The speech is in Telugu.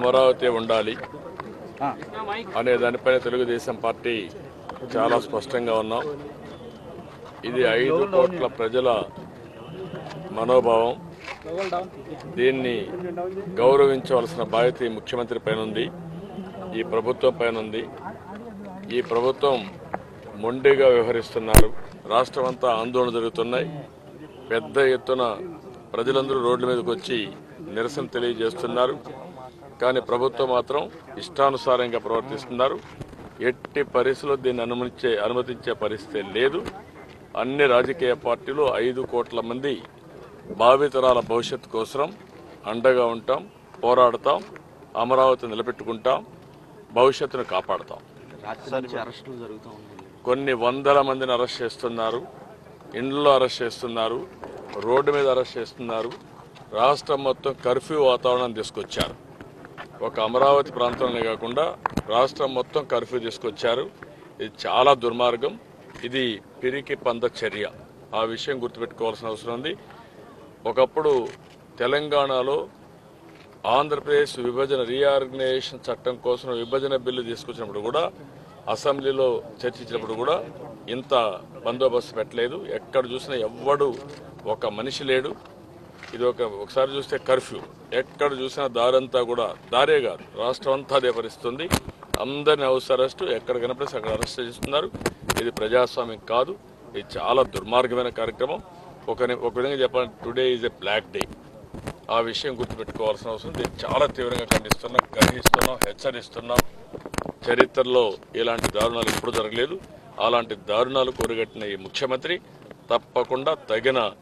అమరావతి ఉండాలి అనే దానిపైన తెలుగుదేశం పార్టీ చాలా స్పష్టంగా ఉన్నాం ఇది ఐదు కోట్ల ప్రజల మనోభావం దీన్ని గౌరవించవలసిన బాధ్యత ఈ ముఖ్యమంత్రి పైన ఉంది ఈ ప్రభుత్వం పైన ఉంది ఈ ప్రభుత్వం మొండిగా వ్యవహరిస్తున్నారు రాష్ట్రం అంతా ఆందోళన జరుగుతున్నాయి పెద్ద ఎత్తున ప్రజలందరూ రోడ్ల మీదకి వచ్చి నిరసన తెలియజేస్తున్నారు కానీ ప్రభుత్వం మాత్రం ఇష్టానుసారంగా ప్రవర్తిస్తున్నారు ఎట్టి పరిస్థితుల్లో దీన్ని అనుమతించే అనుమతించే పరిస్థితి లేదు అన్ని రాజకీయ పార్టీలు ఐదు కోట్ల మంది భావితరాల భవిష్యత్తు కోసం అండగా ఉంటాం పోరాడతాం అమరావతి నిలబెట్టుకుంటాం భవిష్యత్తును కాపాడతాం రాత్రి నుంచి అరెస్టులు జరుగుతూ ఉన్నాయి కొన్ని వందల మందిని అరెస్ట్ చేస్తున్నారు ఇండ్లలో అరెస్ట్ చేస్తున్నారు రోడ్డు మీద అరెస్ట్ చేస్తున్నారు రాష్ట్రం మొత్తం కర్ఫ్యూ వాతావరణం తీసుకొచ్చారు ఒక అమరావతి ప్రాంతంలో కాకుండా రాష్ట్రం మొత్తం కర్ఫ్యూ తీసుకొచ్చారు ఇది చాలా దుర్మార్గం ఇది పిరికి పంద చర్య ఆ విషయం గుర్తుపెట్టుకోవాల్సిన అవసరం ఉంది ఒకప్పుడు తెలంగాణలో ఆంధ్రప్రదేశ్ విభజన రీఆర్గనైజేషన్ చట్టం కోసం విభజన బిల్లు తీసుకొచ్చినప్పుడు కూడా అసెంబ్లీలో చర్చించినప్పుడు కూడా ఇంత బందోబస్తు పెట్టలేదు ఎక్కడ చూసినా ఎవ్వడు ఒక మనిషి లేడు ఇది ఒక ఒకసారి చూస్తే కర్ఫ్యూ ఎక్కడ చూసినా దారంతా కూడా దారే కాదు రాష్ట్రం అంతా అదే పరిస్థితుంది అందరిని హౌస్ అరెస్ట్ ఎక్కడ కనిపిస్తే అక్కడ అరెస్ట్ చేస్తున్నారు ఇది ప్రజాస్వామ్యం కాదు ఇది చాలా దుర్మార్గమైన కార్యక్రమం ఒక ఒక విధంగా చెప్పాలంటే today is a black day ఆ విషయం గుర్తుపెట్టుకోవాల్సిన అవసరం ఉంది. దీన్ని చాలా తీవ్రంగా ఖండిస్తున్నాం గ్రహిస్తున్నాం హెచ్చరిస్తున్నాం చరిత్రలో ఇలాంటి దారుణాలు ఎప్పుడు జరగలేదు అలాంటి దారుణాలు కోరుగట్టిన ఈ ముఖ్యమంత్రి తప్పకుండా తగిన